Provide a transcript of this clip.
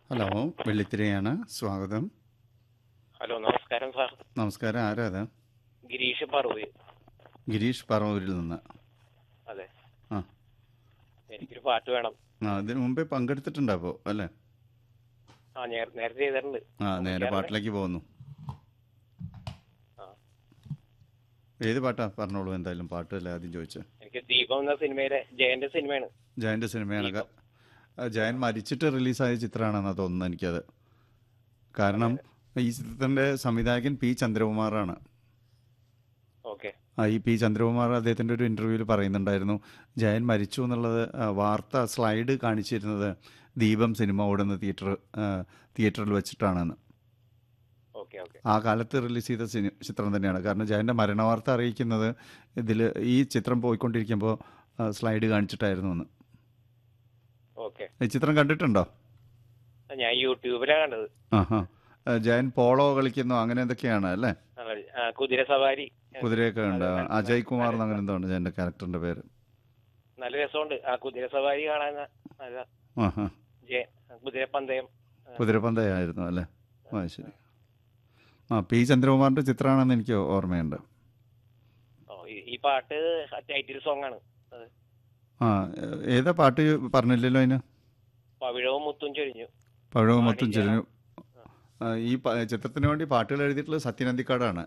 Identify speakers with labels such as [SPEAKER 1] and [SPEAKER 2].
[SPEAKER 1] Hello വെള്ളിത്തിരയാണ് സ്വാഗതം
[SPEAKER 2] hello നമസ്കാരം sir
[SPEAKER 1] നമസ്കാരം ആരാ അത്
[SPEAKER 2] ഗിരീഷ് പറവൂര്
[SPEAKER 1] ഗിരീഷ് പറവൂരിൽ നിന്ന്
[SPEAKER 2] അതെ
[SPEAKER 1] ആ
[SPEAKER 2] എനിക്കൊരു പാട്ട് വേണം
[SPEAKER 1] ആ അതിന് മുമ്പേ പങ്കെടുത്തിട്ടുണ്ടോ അപ്പോൾ അല്ലേ
[SPEAKER 2] ആ നേര- നേരത്തെ ചെയ്തിട്ടുണ്ട്
[SPEAKER 1] ആ നേരെ പാട്ടിലേക്ക് പോകുന്നു
[SPEAKER 2] ആ.
[SPEAKER 1] ഏത് പാട്ടാ പറഞ്ഞോളൂ എന്തായാലും പാട്ടല്ലേ ആദ്യം ചോദിച്ചത്
[SPEAKER 2] എനിക്ക് ദീപം എന്ന സിനിമയിലെ ജയന്റെ സിനിമയാണ്
[SPEAKER 1] ജയൻ്റെ സിനിമയാണ് ക- ആ, ജയൻ മരിച്ചിട്ട് റിലീസായ ചിത്രമാണെന്നാണ് തോന്നുന്നത് എനിക്കത് കാരണം ഈ ചിത്രത്തിൻ്റെ സംവിധായകൻ പി ചന്ദ്രകുമാറാണ്
[SPEAKER 2] ഓക്കെ
[SPEAKER 1] ആ, ഈ പി ചന്ദ്രകുമാർ അദ്ദേഹത്തിൻ്റെ ഒരു ഇൻ്റർവ്യൂവിൽ പറയുന്നുണ്ടായിരുന്നു ജയൻ മരിച്ചു എന്നുള്ളത് ആ, വാർത്ത സ്ലൈഡ് കാണിച്ചിരുന്നത് ദീപം സിനിമ ഓടുന്ന തിയേറ്റർ ആ, തിയേറ്ററിൽ വെച്ചിട്ടാണെന്ന്
[SPEAKER 2] ഓക്കെ ഓക്കെ
[SPEAKER 1] ആ കാലത്ത് റിലീസ് ചെയ്ത സിനി ചിത്രം തന്നെയാണ് കാരണം ജയൻ്റെ മരണവാർത്ത അറിയിക്കുന്നത് ഇതിൽ ഈ ചിത്രം പോയിക്കൊണ്ടിരിക്കുമ്പോൾ ആ, സ്ലൈഡ് കാണിച്ചിട്ടായിരുന്നു എന്ന്
[SPEAKER 2] ഓക്കെ
[SPEAKER 1] ഈ ചിത്രം കണ്ടിട്ടുണ്ടോ
[SPEAKER 2] ഞാൻ യൂട്യൂബിലാണ് കണ്ടത്
[SPEAKER 1] ആഹാ ആ, ജയൻ പോളോ കളിക്കുന്നു അങ്ങനെ എന്തൊക്കെയാണ് അല്ലേ
[SPEAKER 2] ആ, ആ, കുതിര സവാരി
[SPEAKER 1] കുതിരയൊക്കെ ഉണ്ട്
[SPEAKER 2] അതെ,
[SPEAKER 1] അജയ് കുമാർ എന്ന്
[SPEAKER 2] അതെ.
[SPEAKER 1] അങ്ങനെ എന്തോ ഉണ്ട് ജയൻ്റെ ക്യാരക്ടറിൻ്റെ പേര്
[SPEAKER 2] നല്ല രസമുണ്ട് ആ കുതിര സവാരി കാണാൻ നല്ല
[SPEAKER 1] ആഹാ
[SPEAKER 2] ജയ കുതിരപ്പന്തയം
[SPEAKER 1] കുതിരപ്പന്തയായിരുന്നു അല്ലേ ആ ശരി ആ പി ചന്ദ്രകുമാറിൻ്റെ ചിത്രമാണെന്ന് എനിക്ക് ഓർമ്മയുണ്ട്
[SPEAKER 2] ഓ ഈ- ഈ പാട്ട് ടൈറ്റിൽ സോങ് ആണ് അത്
[SPEAKER 1] ആ ഏ- ഏതാ പാട്ട് പറഞ്ഞില്ലല്ലോ അതിന്
[SPEAKER 2] പവിഴവും മുത്തും ചൊരിഞ്ഞു
[SPEAKER 1] പഴവും മൊത്തം
[SPEAKER 2] പാടില്ല.
[SPEAKER 1] ചെരിഞ്ഞു ആ, ഈ പ- ചിത്രത്തിന് വേണ്ടി പാട്ടുകൾ എഴുതിയിട്ടുള്ളത് സത്യനന്ദിക്കാടാണ്